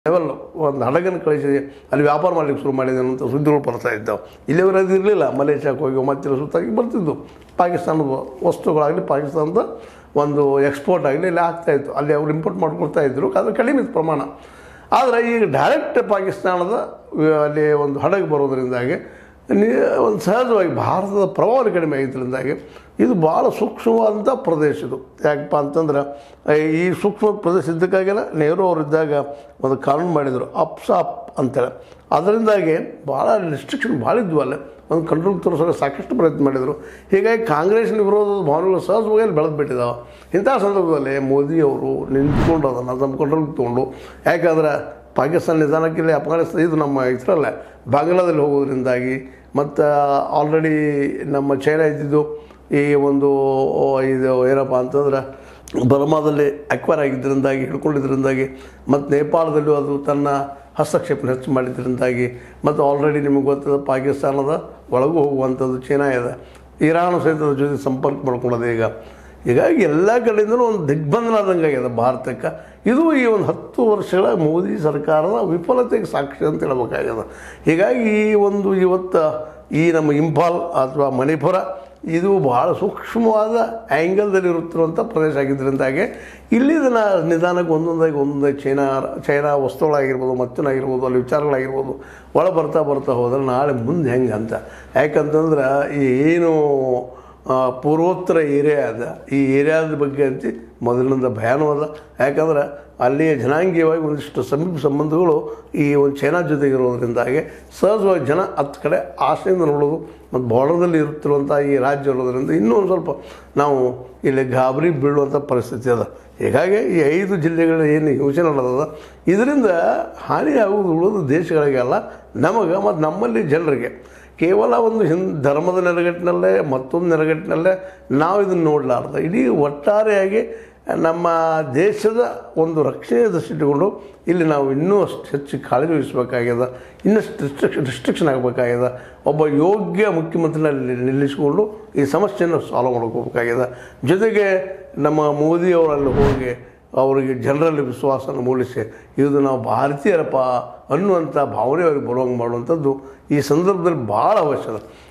level ಒಂದು ಹಡಗನ್ನು ಕಳಿಸಿ ಅಲ್ಲಿ ವ್ಯಾಪಾರ ಮಾಡಲಿಕ್ಕೆ ಶುರು ಮಾಡಿದೆ ಅಂತ ಸುದ್ದಿಗಳು ಬರ್ತಾ ಇದ್ದಾವೆ ಇಲ್ಲಿವರೆಗೆ ಅದು ಇರಲಿಲ್ಲ ಮಲೇಷ್ಯಾಕ್ಕೆ ಹೋಗಿ ಮತ್ತೆ ಸುತ್ತಾಗಿ ಬರ್ತಿದ್ದು ಪಾಕಿಸ್ತಾನದ ವಸ್ತುಗಳಾಗಲಿ ಪಾಕಿಸ್ತಾನದ ಒಂದು ಎಕ್ಸ್ಪೋರ್ಟ್ ಆಗಲಿ ಇಲ್ಲಿ ಆಗ್ತಾಯಿತ್ತು ಅಲ್ಲಿ ಅವರು ಇಂಪೋರ್ಟ್ ಮಾಡ್ಕೊಳ್ತಾ ಇದ್ದರು ಅದು ಕಡಿಮೆ ಇತ್ತು ಪ್ರಮಾಣ ಆದರೆ ಈಗ ಡೈರೆಕ್ಟ್ ಪಾಕಿಸ್ತಾನದ ಆ, ಅಲ್ಲಿ ಒಂದು ಹಡಗು ಬರೋದರಿಂದಾಗಿ ನೀ ಒಂದು ಸಹಜವಾಗಿ ಭಾರತದ ಪ್ರಭಾವ ಕಡಿಮೆ ಆಗಿದ್ದರಿಂದಾಗಿ ಇದು ಭಾಳ ಸೂಕ್ಷ್ಮವಾದಂಥ ಪ್ರದೇಶ ಇದು ಯಾಕಪ್ಪ ಅಂತಂದ್ರೆ ಆ, ಈ ಸೂಕ್ಷ್ಮ ಪ್ರದೇಶ ಇದ್ದಕ್ಕಾಗೆಲ್ಲ ನೆಹರು ಅವರಿದ್ದಾಗ ಒಂದು ಕಾನೂನು ಮಾಡಿದರು ಅಪ್ಸಾಪ್ ಅಂತೇಳಿ ಅದರಿಂದಾಗಿ ಭಾಳ ರಿಸ್ಟ್ರಿಕ್ಷನ್ ಭಾಳ ಇದ್ವು ಅಲ್ಲೇ ಒಂದು ಕಂಟ್ರೋಲ್ ತೋರಿಸೋಕೆ ಸಾಕಷ್ಟು ಪ್ರಯತ್ನ ಮಾಡಿದರು ಹೀಗಾಗಿ ಕಾಂಗ್ರೆಸ್ನ ವಿರೋಧದ ಭಾವನೆಗಳು ಸಹಜವಾಗಿ ಅಲ್ಲಿ ಬೆಳೆದು ಬಿಟ್ಟಿದ್ದಾವೆ ಇಂಥ ಸಂದರ್ಭದಲ್ಲಿ ಮೋದಿಯವರು ನಿಂತ್ಕೊಂಡು ಅದನ್ನು ತಮ್ಮ ಕಂಟ್ರೋಲ್ ತೊಗೊಂಡು ಯಾಕಂದ್ರೆ ಪಾಕಿಸ್ತಾನ ನಿಧಾನಕ್ಕೆ ಇಲ್ಲಿ ಅಫ್ಘಾನಿಸ್ತಾನ ಇದು ನಮ್ಮ ಇದರಲ್ಲೇ ಬಾಂಗ್ಲಾದಲ್ಲಿ ಹೋಗೋದ್ರಿಂದಾಗಿ ಮತ್ತು ಆಲ್ರೆಡಿ ನಮ್ಮ ಚೈನಾ ಇದ್ದಿದ್ದು ಈ ಒಂದು ಇದು ಏನಪ್ಪ ಅಂತಂದ್ರೆ ಬರ್ಮಾದಲ್ಲಿ ಅಕ್ವೈರ್ ಆಗಿದ್ದರಿಂದಾಗಿ ಹಿಡ್ಕೊಂಡಿದ್ದರಿಂದಾಗಿ ಮತ್ತು ನೇಪಾಳದಲ್ಲೂ ಅದು ತನ್ನ ಹಸ್ತಕ್ಷೇಪ ಹೆಚ್ಚು ಮಾಡಿದ್ದರಿಂದಾಗಿ ಮತ್ತು ಆಲ್ರೆಡಿ ನಿಮಗೆ ಗೊತ್ತದ ಪಾಕಿಸ್ತಾನದ ಒಳಗೂ ಹೋಗುವಂಥದ್ದು ಚೈನಾ ಇದೆ ಇರಾನ್ ಸಹಿತ ಅದ್ರ ಜೊತೆ ಸಂಪರ್ಕ ಮಾಡ್ಕೊಳ್ಳೋದು ಈಗ ಹೀಗಾಗಿ ಎಲ್ಲ ಕಡೆಯಿಂದಲೂ ಒಂದು ದಿಗ್ಬಂಧನ ಆದಂಗೆ ಆಗಿದೆ ಭಾರತಕ್ಕೆ ಇದು ಈ ಒಂದು ಹತ್ತು ವರ್ಷಗಳ ಮೋದಿ ಸರ್ಕಾರದ ವಿಫಲತೆಗೆ ಸಾಕ್ಷಿ ಅಂತ ಹೇಳ್ಬೇಕಾಗ್ಯದ ಹೀಗಾಗಿ ಈ ಒಂದು ಇವತ್ತು ಈ ನಮ್ಮ ಇಂಫಾಲ್ ಅಥವಾ ಮಣಿಪುರ ಇದು ಬಹಳ ಸೂಕ್ಷ್ಮವಾದ ಆ್ಯಂಗಲ್ದಲ್ಲಿ ಇರುತ್ತಿರುವಂಥ ಪ್ರದೇಶ ಆಗಿದ್ದರಿಂದಾಗಿ ಇಲ್ಲಿ ಇದನ್ನು ನಿಧಾನಕ್ಕೆ ಒಂದೊಂದಾಗಿ ಒಂದೊಂದಾಗಿ ಚೈನಾ ಚೈನಾ ವಸ್ತುಗಳಾಗಿರ್ಬೋದು ಮತ್ತೇನಾಗಿರ್ಬೋದು ಅಲ್ಲಿ ವಿಚಾರಗಳಾಗಿರ್ಬೋದು ಒಳ ಬರ್ತಾ ಬರ್ತಾ ಹೋದ್ರೆ ನಾಳೆ ಮುಂದೆ ಹೆಂಗೆ ಅಂತ ಯಾಕಂತಂದ್ರೆ ಈ ಏನು ಆ, ಪೂರ್ವೋತ್ತರ ಏರಿಯಾ ಅದ ಈ ಏರಿಯಾದ ಬಗ್ಗೆ ಅಂತ ಮೊದಲಿನಿಂದ ಭಯಾನೂ ಅದ ಯಾಕಂದ್ರೆ ಅಲ್ಲಿಯ ಜನಾಂಗೀಯವಾಗಿ ಒಂದಿಷ್ಟು ಸಮೀಪ ಸಂಬಂಧಗಳು ಈ ಒಂದು ಚೈನಾ ಜೊತೆಗೆ ಇರೋದ್ರಿಂದಾಗಿ ಸಹಜವಾಗಿ ಜನ ಹತ್ತು ಕಡೆ ಆಸೆಯಿಂದ ನೋಡೋದು ಮತ್ತು ಬಾರ್ಡರ್ದಲ್ಲಿ ಇರುತ್ತಿರುವಂಥ ಈ ರಾಜ್ಯ ಇರೋದ್ರಿಂದ ಇನ್ನೂ ಒಂದು ಸ್ವಲ್ಪ ನಾವು ಇಲ್ಲಿ ಗಾಬರಿ ಬೀಳುವಂಥ ಪರಿಸ್ಥಿತಿ ಅದ ಹೀಗಾಗಿ ಈ ಐದು ಜಿಲ್ಲೆಗಳ ಏನು ಯೋಚನೆ ನಡೆದದ ಇದರಿಂದ ಹಾನಿಯಾಗುವುದು ಉಳಿದ ದೇಶಗಳಿಗೆಲ್ಲ ನಮಗೆ ಮತ್ತು ನಮ್ಮಲ್ಲಿ ಜನರಿಗೆ ಕೇವಲ ಒಂದು ಹಿಂ ಧರ್ಮದ ನೆರಗಟ್ಟಿನಲ್ಲೇ ಮತ್ತೊಂದು ನೆರಗಟ್ಟಿನಲ್ಲೇ ನಾವು ಇದನ್ನು ನೋಡಲಾರ್ದ ಇಡೀ ಒಟ್ಟಾರೆಯಾಗಿ ನಮ್ಮ ದೇಶದ ಒಂದು ರಕ್ಷಣೆ ದೃಷ್ಟಿಟ್ಕೊಂಡು ಇಲ್ಲಿ ನಾವು ಇನ್ನೂ ಅಷ್ಟು ಹೆಚ್ಚು ಕಾಳಜಿ ವಹಿಸಬೇಕಾಗ್ಯದ ಇನ್ನಷ್ಟು ರಿಸ್ಟ್ರಿಕ್ಷನ್ ರಿಸ್ಟ್ರಿಕ್ಷನ್ ಆಗಬೇಕಾಗ್ಯದ ಒಬ್ಬ ಯೋಗ್ಯ ಮುಖ್ಯಮಂತ್ರಿನಲ್ಲಿ ನಿಲ್ಲಿಸಿಕೊಂಡು ಈ ಸಮಸ್ಯೆಯನ್ನು ಸಾಲ್ವ್ ಮಾಡ್ಕೋಬೇಕಾಗ್ಯದ ಜೊತೆಗೆ ನಮ್ಮ ಮೋದಿಯವರಲ್ಲಿ ಹೋಗಿ ಅವರಿಗೆ ಜನರಲ್ಲಿ ವಿಶ್ವಾಸನ ಮೂಡಿಸಿ ಇದು ನಾವು ಭಾರತೀಯರಪ್ಪ ಅನ್ನುವಂಥ ಭಾವನೆ ಅವ್ರಿಗೆ ಬರುವಂಗೆ ಮಾಡುವಂಥದ್ದು ಈ ಸಂದರ್ಭದಲ್ಲಿ ಭಾಳ ಅವಶ್ಯಕ